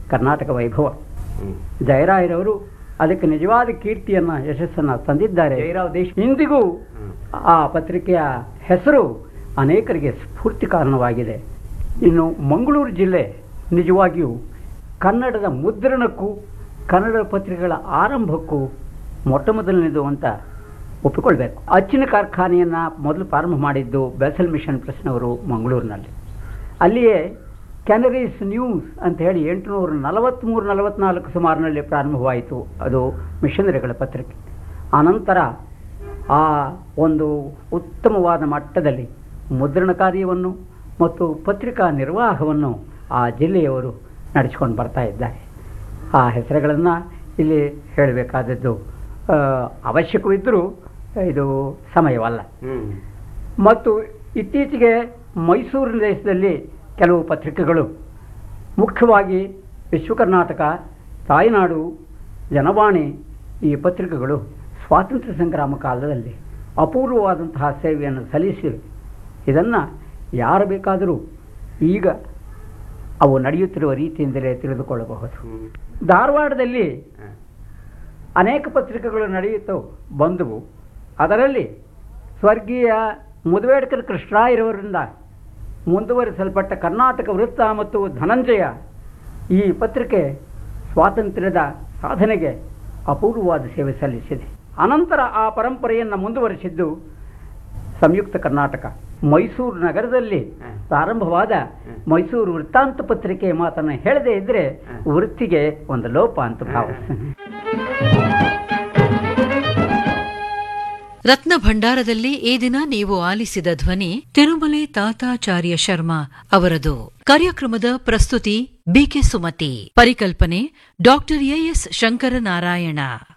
ಕರ್ನಾಟಕ ವೈಭವ ಜಯರಾಯರವರು ಅದಕ್ಕೆ ನಿಜವಾದ ಕೀರ್ತಿಯನ್ನ ಯಶಸ್ಸನ್ನ ತಂದಿದ್ದಾರೆ ಜಯರಾವ್ ದೇಶ್ ಇಂದಿಗೂ ಆ ಪತ್ರಿಕೆಯ ಹೆಸರು ಅನೇಕರಿಗೆ ಸ್ಫೂರ್ತಿ ಕಾರಣವಾಗಿದೆ ಇನ್ನು ಮಂಗಳೂರು ಜಿಲ್ಲೆ ನಿಜವಾಗಿಯೂ ಕನ್ನಡದ ಮುದ್ರಣಕ್ಕೂ ಕನ್ನಡ ಪತ್ರಿಕೆಗಳ ಆರಂಭಕ್ಕೂ ಮೊಟ್ಟ ಮೊದಲನೇದು ಅಂತ ಒಪ್ಪಿಕೊಳ್ಬೇಕು ಅಚ್ಚಿನ ಕಾರ್ಖಾನೆಯನ್ನು ಮೊದಲು ಪ್ರಾರಂಭ ಮಾಡಿದ್ದು ಬೆಸಲ್ ಮಿಷನ್ ಪ್ರೆಸ್ನವರು ಮಂಗಳೂರಿನಲ್ಲಿ ಅಲ್ಲಿಯೇ ಕ್ಯಾನರೀಸ್ ನ್ಯೂಸ್ ಅಂತ ಹೇಳಿ ಎಂಟುನೂರ ನಲವತ್ತ್ಮೂರು ನಲವತ್ನಾಲ್ಕು ಸುಮಾರಿನಲ್ಲಿ ಪ್ರಾರಂಭವಾಯಿತು ಅದು ಮಿಷನರಿಗಳ ಪತ್ರಿಕೆ ಆನಂತರ ಆ ಒಂದು ಉತ್ತಮವಾದ ಮಟ್ಟದಲ್ಲಿ ಮುದ್ರಣ ಕಾರ್ಯವನ್ನು ಮತ್ತು ಪತ್ರಿಕಾ ನಿರ್ವಾಹವನ್ನು ಆ ಜಿಲ್ಲೆಯವರು ನಡೆಸಿಕೊಂಡು ಬರ್ತಾ ಇದ್ದಾರೆ ಆ ಹೆಸರುಗಳನ್ನು ಇಲ್ಲಿ ಹೇಳಬೇಕಾದದ್ದು ಆ, ಅವಶ್ಯಕವಿದ್ದರೂ ಇದು ಸಮಯವಲ್ಲ ಮತ್ತು ಇತ್ತೀಚೆಗೆ ಮೈಸೂರು ದೇಶದಲ್ಲಿ ಕೆಲವು ಪತ್ರಿಕೆಗಳು ಮುಖ್ಯವಾಗಿ ವಿಶ್ವ ಕರ್ನಾಟಕ ತಾಯ್ನಾಡು ಜನವಾಣಿ ಈ ಪತ್ರಿಕೆಗಳು ಸ್ವಾತಂತ್ರ್ಯ ಸಂಗ್ರಾಮ ಕಾಲದಲ್ಲಿ ಅಪೂರ್ವವಾದಂತಹ ಸೇವೆಯನ್ನು ಸಲ್ಲಿಸಿವೆ ಇದನ್ನು ಯಾರು ಬೇಕಾದರೂ ಈಗ ಅವು ನಡೆಯುತ್ತಿರುವ ರೀತಿಯಿಂದಲೇ ತಿಳಿದುಕೊಳ್ಳಬಹುದು ಧಾರವಾಡದಲ್ಲಿ ಅನೇಕ ಪತ್ರಿಕೆಗಳು ನಡೆಯುತ್ತವು ಬಂದವು ಅದರಲ್ಲಿ ಸ್ವರ್ಗೀಯ ಮುದವೇಡ್ಕರ್ ಕೃಷ್ಣರಾಯರವರಿಂದ ಮುಂದುವರಿಸಲ್ಪಟ್ಟ ಕರ್ನಾಟಕ ವೃತ್ತ ಮತ್ತು ಧನಂಜಯ ಈ ಪತ್ರಿಕೆ ಸ್ವಾತಂತ್ರ್ಯದ ಸಾಧನೆಗೆ ಅಪೂರ್ವವಾದ ಸೇವೆ ಸಲ್ಲಿಸಿದೆ ಅನಂತರ ಆ ಪರಂಪರೆಯನ್ನು ಮುಂದುವರಿಸಿದ್ದು ಸಂಯುಕ್ತ ಕರ್ನಾಟಕ ಮೈಸೂರು ನಗರದಲ್ಲಿ ಪ್ರಾರಂಭವಾದ ಮೈಸೂರು ವೃತ್ತಾಂತ ಪತ್ರಿಕೆ ಮಾತನ್ನು ಹೇಳದೇ ಇದ್ರೆ ವೃತ್ತಿಗೆ ಒಂದು ಲೋಪ ಅಂತ ಭಾವಿಸ್ತೇನೆ ರತ್ನ ಭಂಡಾರದಲ್ಲಿ ಈ ದಿನ ನೀವು ಆಲಿಸಿದ ಧ್ವನಿ ತಿರುಮಲೆ ತಾತಾಚಾರ್ಯ ಶರ್ಮಾ ಅವರದು ಕಾರ್ಯಕ್ರಮದ ಪ್ರಸ್ತುತಿ ಬಿಕೆ ಸುಮತಿ ಪರಿಕಲ್ಪನೆ ಡಾಕ್ಟರ್ ಎಎಸ್ ಶಂಕರನಾರಾಯಣ